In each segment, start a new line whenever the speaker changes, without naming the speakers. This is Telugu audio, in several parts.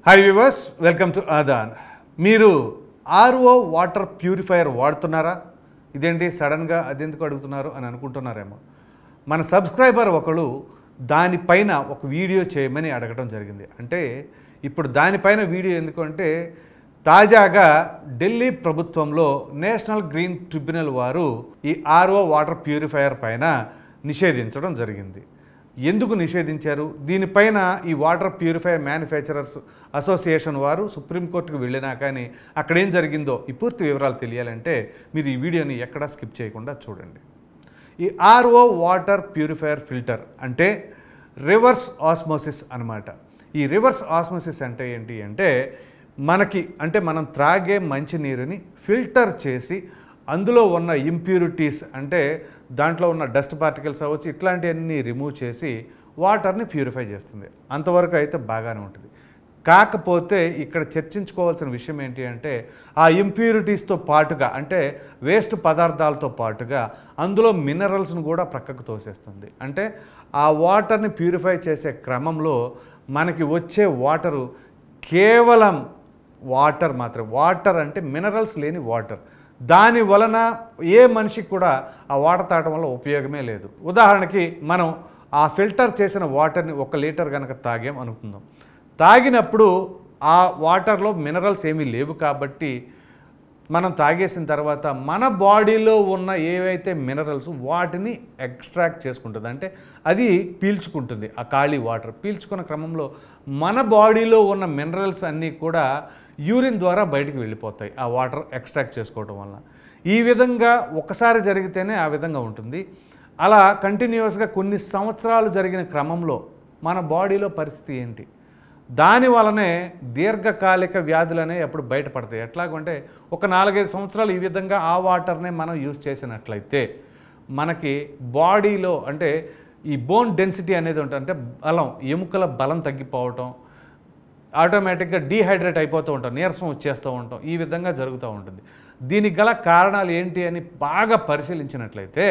హాయ్ వివర్స్ వెల్కమ్ టు ఆదాన్ మీరు ఆర్ఓ వాటర్ ప్యూరిఫైయర్ వాడుతున్నారా ఇదేంటి సడన్గా అదెందుకు అడుగుతున్నారు అని అనుకుంటున్నారేమో మన సబ్స్క్రైబర్ ఒకడు దానిపైన ఒక వీడియో చేయమని అడగడం జరిగింది అంటే ఇప్పుడు దానిపైన వీడియో ఎందుకు అంటే తాజాగా ఢిల్లీ ప్రభుత్వంలో నేషనల్ గ్రీన్ ట్రిబ్యునల్ వారు ఈ ఆర్ఓ వాటర్ ప్యూరిఫైయర్ పైన నిషేధించడం జరిగింది ఎందుకు నిషేధించారు దీనిపైన ఈ వాటర్ ప్యూరిఫైయర్ మ్యానుఫ్యాక్చరర్స్ అసోసియేషన్ వారు సుప్రీంకోర్టుకు వెళ్ళినా కానీ అక్కడ ఏం జరిగిందో ఈ పూర్తి వివరాలు తెలియాలంటే మీరు ఈ వీడియోని ఎక్కడా స్కిప్ చేయకుండా చూడండి ఈ ఆర్ఓ వాటర్ ప్యూరిఫైయర్ ఫిల్టర్ అంటే రివర్స్ ఆస్మోసిస్ అన్నమాట ఈ రివర్స్ ఆస్మోసిస్ అంటే ఏంటి అంటే మనకి అంటే మనం త్రాగే మంచినీరుని ఫిల్టర్ చేసి అందులో ఉన్న ఇంప్యూరిటీస్ అంటే దాంట్లో ఉన్న డస్ట్ పార్టికల్స్ అవ్వచ్చు ఇట్లాంటివన్నీ రిమూవ్ చేసి వాటర్ని ప్యూరిఫై చేస్తుంది అంతవరకు అయితే బాగానే ఉంటుంది కాకపోతే ఇక్కడ చర్చించుకోవాల్సిన విషయం ఏంటి అంటే ఆ ఇంప్యూరిటీస్తో పాటుగా అంటే వేస్ట్ పదార్థాలతో పాటుగా అందులో మినరల్స్ను కూడా ప్రక్కకు తోసేస్తుంది అంటే ఆ వాటర్ని ప్యూరిఫై చేసే క్రమంలో మనకి వచ్చే వాటరు కేవలం వాటర్ మాత్రం వాటర్ అంటే మినరల్స్ లేని వాటర్ దాని వలన ఏ మనిషికి కూడా ఆ వాటర్ తాగడం వల్ల ఉపయోగమే లేదు ఉదాహరణకి మనం ఆ ఫిల్టర్ చేసిన వాటర్ని ఒక లీటర్ కనుక తాగాం అనుకుందాం తాగినప్పుడు ఆ వాటర్లో మినరల్స్ ఏమీ లేవు కాబట్టి మనం తాగేసిన తర్వాత మన బాడీలో ఉన్న ఏవైతే మినరల్స్ వాటిని ఎక్స్ట్రాక్ట్ చేసుకుంటుంది అంటే అది పీల్చుకుంటుంది ఆ ఖాళీ వాటర్ పీల్చుకున్న క్రమంలో మన బాడీలో ఉన్న మినరల్స్ అన్నీ కూడా యూరిన్ ద్వారా బయటికి వెళ్ళిపోతాయి ఆ వాటర్ ఎక్స్ట్రాక్ట్ చేసుకోవడం వల్ల ఈ విధంగా ఒకసారి జరిగితేనే ఆ విధంగా ఉంటుంది అలా కంటిన్యూస్గా కొన్ని సంవత్సరాలు జరిగిన క్రమంలో మన బాడీలో పరిస్థితి ఏంటి దాని వలనే దీర్ఘకాలిక వ్యాధులనే ఎప్పుడు బయటపడతాయి ఎట్లాగంటే ఒక నాలుగైదు సంవత్సరాలు ఈ విధంగా ఆ వాటర్నే మనం యూజ్ చేసినట్లయితే మనకి బాడీలో అంటే ఈ బోన్ డెన్సిటీ అనేది ఉంటుంది అంటే బలం ఎముకల బలం తగ్గిపోవటం ఆటోమేటిక్గా డీహైడ్రేట్ అయిపోతూ ఉంటాం నీరసం వచ్చేస్తూ ఉంటాం ఈ విధంగా జరుగుతూ ఉంటుంది దీనికి గల కారణాలు ఏంటి అని బాగా పరిశీలించినట్లయితే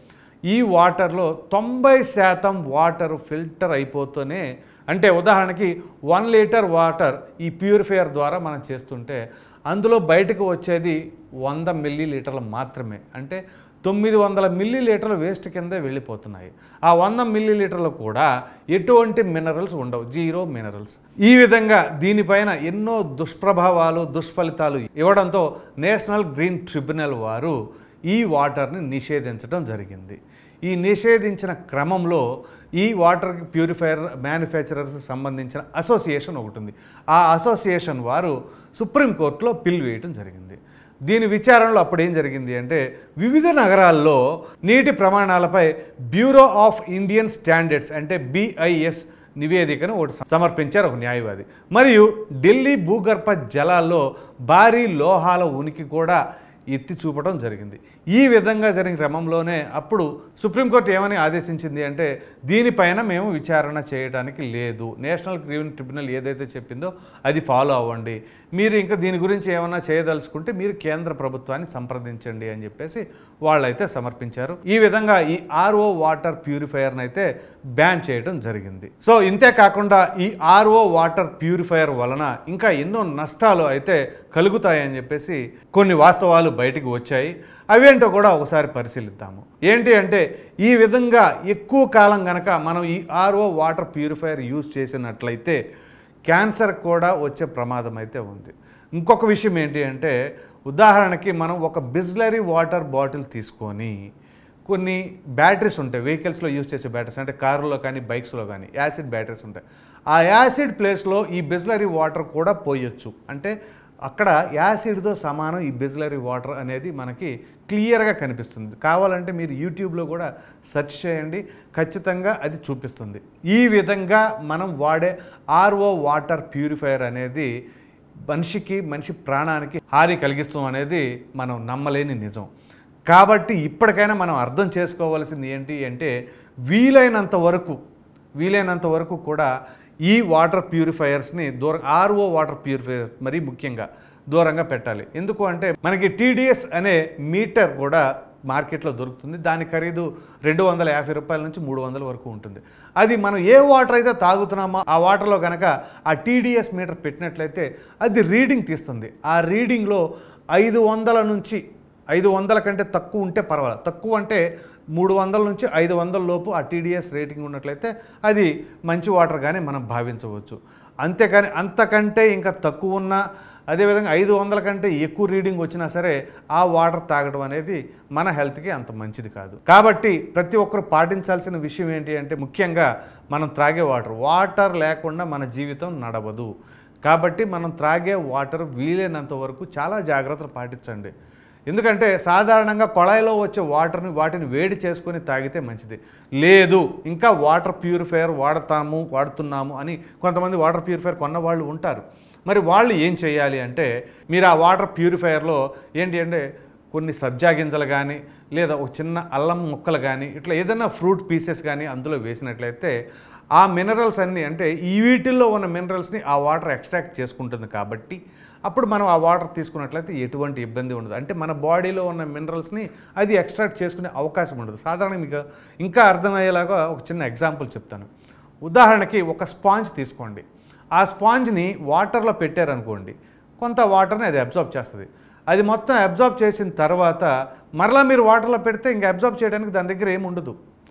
ఈ వాటర్లో తొంభై శాతం వాటర్ ఫిల్టర్ అయిపోతూనే అంటే ఉదాహరణకి వన్ లీటర్ వాటర్ ఈ ప్యూరిఫైయర్ ద్వారా మనం చేస్తుంటే అందులో బయటకు వచ్చేది వంద మిల్లీ లీటర్లు మాత్రమే అంటే తొమ్మిది వందల మిల్లీ లీటర్లు వేస్ట్ కిందే వెళ్ళిపోతున్నాయి ఆ వంద మిల్లీ లీటర్లు కూడా ఎటువంటి మినరల్స్ ఉండవు జీరో మినరల్స్ ఈ విధంగా దీనిపైన ఎన్నో దుష్ప్రభావాలు దుష్ఫలితాలు ఇవ్వడంతో నేషనల్ గ్రీన్ ట్రిబ్యునల్ వారు ఈ వాటర్ని నిషేధించడం జరిగింది ఈ నిషేధించిన క్రమంలో ఈ వాటర్ ప్యూరిఫైయర్ మ్యానుఫ్యాక్చరర్స్ సంబంధించిన అసోసియేషన్ ఒకటి ఉంది ఆ అసోసియేషన్ వారు సుప్రీంకోర్టులో పిల్ వేయడం జరిగింది దీని విచారణలో అప్పుడు ఏం జరిగింది అంటే వివిధ నగరాల్లో నీటి ప్రమాణాలపై బ్యూరో ఆఫ్ ఇండియన్ స్టాండర్డ్స్ అంటే బిఐఎస్ నివేదికను ఒకటి సమర్పించారు ఒక న్యాయవాది మరియు ఢిల్లీ భూగర్భ జలాల్లో భారీ లోహాల ఉనికి కూడా ఎత్తి చూపడం జరిగింది ఈ విధంగా జరిగిన క్రమంలోనే అప్పుడు సుప్రీంకోర్టు ఏమని ఆదేశించింది అంటే దీనిపైన మేము విచారణ చేయడానికి లేదు నేషనల్ గ్రీవెన్ ట్రిబ్యునల్ ఏదైతే చెప్పిందో అది ఫాలో అవ్వండి మీరు ఇంకా దీని గురించి ఏమైనా చేయదలుచుకుంటే మీరు కేంద్ర ప్రభుత్వాన్ని సంప్రదించండి అని చెప్పేసి వాళ్ళైతే సమర్పించారు ఈ విధంగా ఈ ఆర్ఓ వాటర్ ప్యూరిఫైయర్ని అయితే బ్యాన్ చేయడం జరిగింది సో ఇంతే కాకుండా ఈ ఆర్ఓ వాటర్ ప్యూరిఫైయర్ వలన ఇంకా ఎన్నో నష్టాలు అయితే కలుగుతాయని చెప్పేసి కొన్ని వాస్తవాలు బయటికి వచ్చాయి అవేంటో కూడా ఒకసారి పరిశీలిద్దాము ఏంటి అంటే ఈ విధంగా ఎక్కువ కాలం గనక మనం ఈ ఆర్ఓ వాటర్ ప్యూరిఫైయర్ యూజ్ చేసినట్లయితే క్యాన్సర్ కూడా వచ్చే ప్రమాదం అయితే ఉంది ఇంకొక విషయం ఏంటి అంటే ఉదాహరణకి మనం ఒక బిజ్లరీ వాటర్ బాటిల్ తీసుకొని కొన్ని బ్యాటరీస్ ఉంటాయి వెహికల్స్లో యూజ్ చేసే బ్యాటరీస్ అంటే కారులో కానీ బైక్స్లో కానీ యాసిడ్ బ్యాటరీస్ ఉంటాయి ఆ యాసిడ్ ప్లేస్లో ఈ బిజ్లరీ వాటర్ కూడా పోయొచ్చు అంటే అక్కడ యాసిడ్తో సమానం ఈ బిజ్లరీ వాటర్ అనేది మనకి క్లియర్గా కనిపిస్తుంది కావాలంటే మీరు యూట్యూబ్లో కూడా సెర్చ్ చేయండి ఖచ్చితంగా అది చూపిస్తుంది ఈ విధంగా మనం వాడే ఆర్ఓ వాటర్ ప్యూరిఫైయర్ అనేది మనిషికి మనిషి ప్రాణానికి హాని కలిగిస్తాం అనేది మనం నమ్మలేని నిజం కాబట్టి ఇప్పటికైనా మనం అర్థం చేసుకోవాల్సింది ఏంటి అంటే వీలైనంత వరకు వీలైనంత వరకు కూడా ఈ వాటర్ ప్యూరిఫైయర్స్ని దూరం ఆర్ఓ వాటర్ ప్యూరిఫైయర్స్ మరీ ముఖ్యంగా దూరంగా పెట్టాలి ఎందుకు అంటే మనకి టీడీఎస్ అనే మీటర్ కూడా మార్కెట్లో దొరుకుతుంది దాని ఖరీదు రెండు వందల యాభై రూపాయల నుంచి మూడు వందల వరకు ఉంటుంది అది మనం ఏ వాటర్ అయితే తాగుతున్నామో ఆ వాటర్లో కనుక ఆ టీడీఎస్ మీటర్ పెట్టినట్లయితే అది రీడింగ్ తీస్తుంది ఆ రీడింగ్లో ఐదు వందల నుంచి ఐదు వందల కంటే తక్కువ ఉంటే పర్వాలేదు తక్కువ అంటే మూడు వందల నుంచి ఐదు వందల లోపు ఆ టీడీఎస్ రేటింగ్ ఉన్నట్లయితే అది మంచి వాటర్గానే మనం భావించవచ్చు అంతేకాని అంతకంటే ఇంకా తక్కువ ఉన్నా అదేవిధంగా ఐదు వందల కంటే ఎక్కువ రీడింగ్ వచ్చినా సరే ఆ వాటర్ తాగడం అనేది మన హెల్త్కి అంత మంచిది కాదు కాబట్టి ప్రతి ఒక్కరు పాటించాల్సిన విషయం ఏంటి అంటే ముఖ్యంగా మనం త్రాగే వాటర్ వాటర్ లేకుండా మన జీవితం నడవదు కాబట్టి మనం త్రాగే వాటర్ వీలైనంత వరకు చాలా జాగ్రత్తలు పాటించండి ఎందుకంటే సాధారణంగా కొళాయిలో వచ్చే వాటర్ని వాటిని వేడి చేసుకొని తాగితే మంచిది లేదు ఇంకా వాటర్ ప్యూరిఫైయర్ వాడతాము వాడుతున్నాము అని కొంతమంది వాటర్ ప్యూరిఫైయర్ కొన్న వాళ్ళు ఉంటారు మరి వాళ్ళు ఏం చేయాలి అంటే మీరు ఆ వాటర్ ప్యూరిఫైయర్లో ఏంటి అంటే కొన్ని సబ్జా గింజలు కానీ లేదా ఒక చిన్న అల్లం ముక్కలు కానీ ఇట్లా ఏదైనా ఫ్రూట్ పీసెస్ కానీ అందులో వేసినట్లయితే ఆ మినరల్స్ అన్నీ అంటే ఈ వీటిల్లో ఉన్న మినరల్స్ని ఆ వాటర్ ఎక్స్ట్రాక్ట్ చేసుకుంటుంది కాబట్టి అప్పుడు మనం ఆ వాటర్ తీసుకున్నట్లయితే ఎటువంటి ఇబ్బంది ఉండదు అంటే మన బాడీలో ఉన్న మినరల్స్ని అది ఎక్స్ట్రాక్ట్ చేసుకునే అవకాశం ఉండదు సాధారణంగా మీకు ఇంకా అర్థమయ్యేలాగా ఒక చిన్న ఎగ్జాంపుల్ చెప్తాను ఉదాహరణకి ఒక స్పాంజ్ తీసుకోండి ఆ స్పాంజ్ని వాటర్లో పెట్టారనుకోండి కొంత వాటర్ని అది అబ్జార్బ్ చేస్తుంది అది మొత్తం అబ్జార్బ్ చేసిన తర్వాత మరలా మీరు వాటర్లో పెడితే ఇంకా అబ్జార్బ్ చేయడానికి దాని దగ్గర ఏమి ఉండదు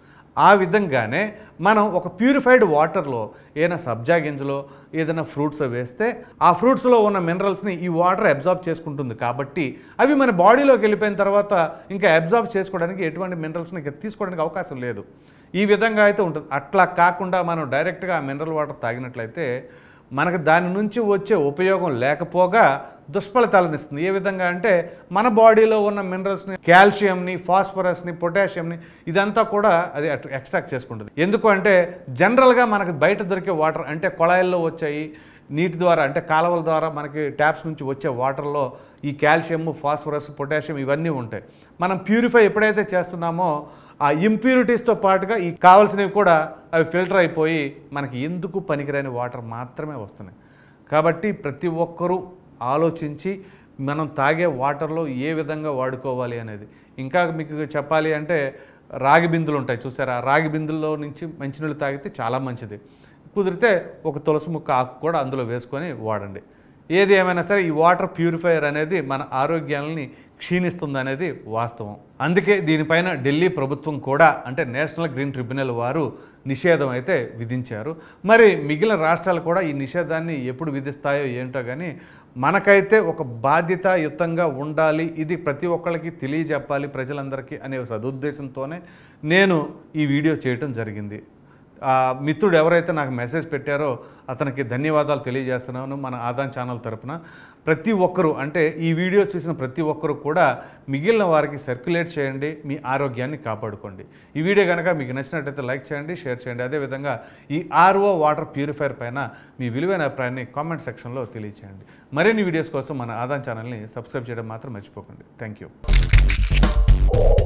ఆ విధంగానే మనం ఒక ప్యూరిఫైడ్ వాటర్లో ఏదైనా సబ్జా గింజలో ఏదైనా ఫ్రూట్స్ వేస్తే ఆ ఫ్రూట్స్లో ఉన్న మినరల్స్ని ఈ వాటర్ అబ్జార్బ్ చేసుకుంటుంది కాబట్టి అవి మన బాడీలోకి వెళ్ళిపోయిన తర్వాత ఇంకా అబ్జార్బ్ చేసుకోవడానికి ఎటువంటి మినరల్స్ని ఇంకా తీసుకోవడానికి అవకాశం లేదు ఈ విధంగా అయితే ఉంటుంది అట్లా కాకుండా మనం డైరెక్ట్గా ఆ మినరల్ వాటర్ తాగినట్లయితే మనకు దాని నుంచి వచ్చే ఉపయోగం లేకపోగా దుష్ఫలితాలను ఇస్తుంది ఏ విధంగా అంటే మన బాడీలో ఉన్న మినరల్స్ని కాల్షియంని ఫాస్ఫరస్ని పొటాషియంని ఇదంతా కూడా అది ఎక్స్ట్రాక్ట్ చేసుకుంటుంది ఎందుకు అంటే జనరల్గా మనకు బయట దొరికే వాటర్ అంటే కొళాయిల్లో వచ్చాయి నీటి ద్వారా అంటే కాలువల ద్వారా మనకి ట్యాప్స్ నుంచి వచ్చే వాటర్లో ఈ కాల్షియం ఫాస్ఫరస్ పొటాషియం ఇవన్నీ ఉంటాయి మనం ప్యూరిఫై ఎప్పుడైతే చేస్తున్నామో ఆ ఇంప్యూరిటీస్తో పాటుగా ఈ కావాల్సినవి కూడా అవి ఫిల్టర్ అయిపోయి మనకి ఎందుకు పనికిరాని వాటర్ మాత్రమే వస్తున్నాయి కాబట్టి ప్రతి ఒక్కరూ ఆలోచించి మనం తాగే వాటర్లో ఏ విధంగా వాడుకోవాలి అనేది ఇంకా మీకు చెప్పాలి అంటే రాగి బిందులు ఉంటాయి చూసారా రాగి బిందుల్లో నుంచి మంచినీళ్ళు తాగితే చాలా మంచిది కుదిరితే ఒక తులసి ముక్క ఆకు కూడా అందులో వేసుకొని వాడండి ఏది ఏమైనా సరే ఈ వాటర్ ప్యూరిఫైయర్ అనేది మన ఆరోగ్యాలని క్షీణిస్తుంది అనేది వాస్తవం అందుకే దీనిపైన ఢిల్లీ ప్రభుత్వం కూడా అంటే నేషనల్ గ్రీన్ ట్రిబ్యునల్ వారు నిషేధం అయితే విధించారు మరి మిగిలిన రాష్ట్రాలు కూడా ఈ నిషేధాన్ని ఎప్పుడు విధిస్తాయో ఏంటో కానీ మనకైతే ఒక బాధ్యతాయుతంగా ఉండాలి ఇది ప్రతి ఒక్కళ్ళకి తెలియజెప్పాలి ప్రజలందరికీ అనే సదుద్దేశంతోనే నేను ఈ వీడియో చేయటం జరిగింది ఆ మిత్రుడు ఎవరైతే నాకు మెసేజ్ పెట్టారో అతనికి ధన్యవాదాలు తెలియజేస్తున్నాను మన ఆదాన్ ఛానల్ తరపున ప్రతి ఒక్కరూ అంటే ఈ వీడియో చూసిన ప్రతి ఒక్కరూ కూడా మిగిలిన వారికి సర్క్యులేట్ చేయండి మీ ఆరోగ్యాన్ని కాపాడుకోండి ఈ వీడియో కనుక మీకు నచ్చినట్టయితే లైక్ చేయండి షేర్ చేయండి అదేవిధంగా ఈ ఆర్ఓ వాటర్ ప్యూరిఫైయర్ పైన మీ విలువైన అభిప్రాయాన్ని కామెంట్ సెక్షన్లో తెలియచేయండి మరిన్ని వీడియోస్ కోసం మన ఆదాన్ ఛానల్ని సబ్స్క్రైబ్ చేయడం మాత్రం మర్చిపోకండి థ్యాంక్ యూ